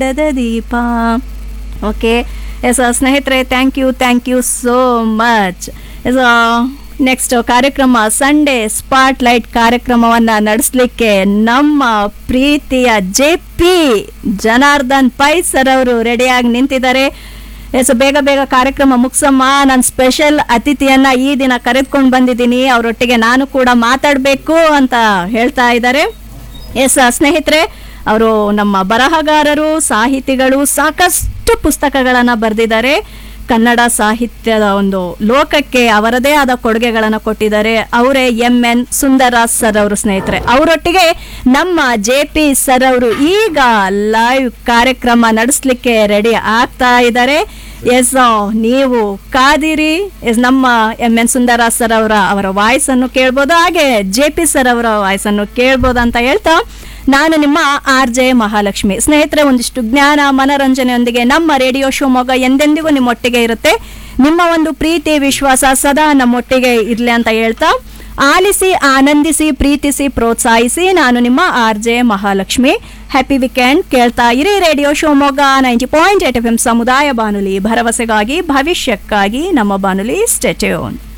ಬೆಟ್ಟದ ದೀಪ okay yes ಸ್ನೇಹಿತರೆ thank you thank you so much yes next ಕಾರ್ಯಕ್ರಮ ಸಂಡೇ ಸ್ಪಾಟ್ ಲೈಟ್ ಕಾರ್ಯಕ್ರಮವನ್ನು ನಡೆಸಲಿಕ್ಕೆ ನಮ್ಮ ಪ್ರೀತಿಯ J P Janardhan Pai sir ಅವರು ರೆಡಿಯಾಗಿ ನಿಂತಿದ್ದಾರೆ ಎಸ್ ಬೇಗ ಬೇಗ ಕಾರ್ಯಕ್ರಮ ಮುಗಿಸಮ್ಮ ನಾನು ಸ್ಪೆಷಲ್ ಅತಿಥಿಯನ್ನ ಈ ದಿನ ಕರೆದುಕೊಂಡು ಬಂದಿದ್ದೀನಿ ಅವರೊಟ್ಟಿಗೆ ನಾನು ಕೂಡ ಮಾತಾಡಬೇಕು ಅಂತ ಹೇಳ್ತಾ ಇದ್ದಾರೆ ಎಸ್ ಸ್ನೇಹಿತರೆ ಅವರು ನಮ್ಮ ಬರಹಗಾರರು ಸಾಹಿತಿಗಳು ಸಾಕಷ್ಟು ಪುಸ್ತಕಗಳನ್ನು ಬರೆದಿದ್ದಾರೆ ಕನ್ನಡ ಸಾಹಿತ್ಯದ ಒಂದು ಲೋಕಕ್ಕೆ ಅವರದೇ ಆದ ಕೊಡುಗೆಗಳನ್ನು ಕೊಟ್ಟಿದ್ದಾರೆ ಅವರೇ ಎಂ ಎನ್ ಸುಂದರರಾಜ್ ಸರ್ ಅವರು ಸ್ನೇಹಿತರೆ ಅವರೊಟ್ಟಿಗೆ ನಮ್ಮ ಜೆ ಪಿ ಸರ್ ಅವರು ಈಗ ಲೈವ್ ಕಾರ್ಯಕ್ರಮ ನಡೆಸಲಿಕ್ಕೆ ರೆಡಿ ಆಗ್ತಾ ಇದ್ದಾರೆ ಎಸ್ ನೀವು ಕಾದಿರಿ ಎಸ್ ನಮ್ಮ ಎಂ ಎನ್ ಸುಂದರರಾಜ್ ಸರ್ ಅವರ ಅವರ ವಾಯ್ಸ್ ಅನ್ನು ಕೇಳ್ಬೋದು ಹಾಗೆ ಜೆ ಪಿ ಸರ್ ಅವರ ವಾಯ್ಸ್ ಅನ್ನು ಕೇಳ್ಬೋದು ಅಂತ ಹೇಳ್ತಾ ನಾನು ನಿಮ್ಮ ಆರ್ ಜೆ ಮಹಾಲಕ್ಷ್ಮಿ ಸ್ನೇಹಿತರೆ ಒಂದಿಷ್ಟು ಜ್ಞಾನ ಮನರಂಜನೆಯೊಂದಿಗೆ ನಮ್ಮ ರೇಡಿಯೋ ಶಿವಮೊಗ್ಗ ಎಂದೆಂದಿಗೂ ನಿಮ್ಮೊಟ್ಟಿಗೆ ಇರುತ್ತೆ ನಿಮ್ಮ ಒಂದು ಪ್ರೀತಿ ವಿಶ್ವಾಸ ಸದಾ ನಮ್ಮೊಟ್ಟಿಗೆ ಇರಲಿ ಅಂತ ಹೇಳ್ತಾ ಆಲಿಸಿ ಆನಂದಿಸಿ ಪ್ರೀತಿಸಿ ಪ್ರೋತ್ಸಾಹಿಸಿ ನಾನು ನಿಮ್ಮ R J Mahalakshmi happy weekend ಕೇಳ್ತಾ ಇರಿ radio Shivamogga ninety point eight F M ಸಮುದಾಯ ಬಾನುಲಿ ಭರವಸೆಗಾಗಿ ಭವಿಷ್ಯಕ್ಕಾಗಿ ನಮ್ಮ ಬಾನುಲಿ ಸ್ಟೆಟ್ಯೂನ್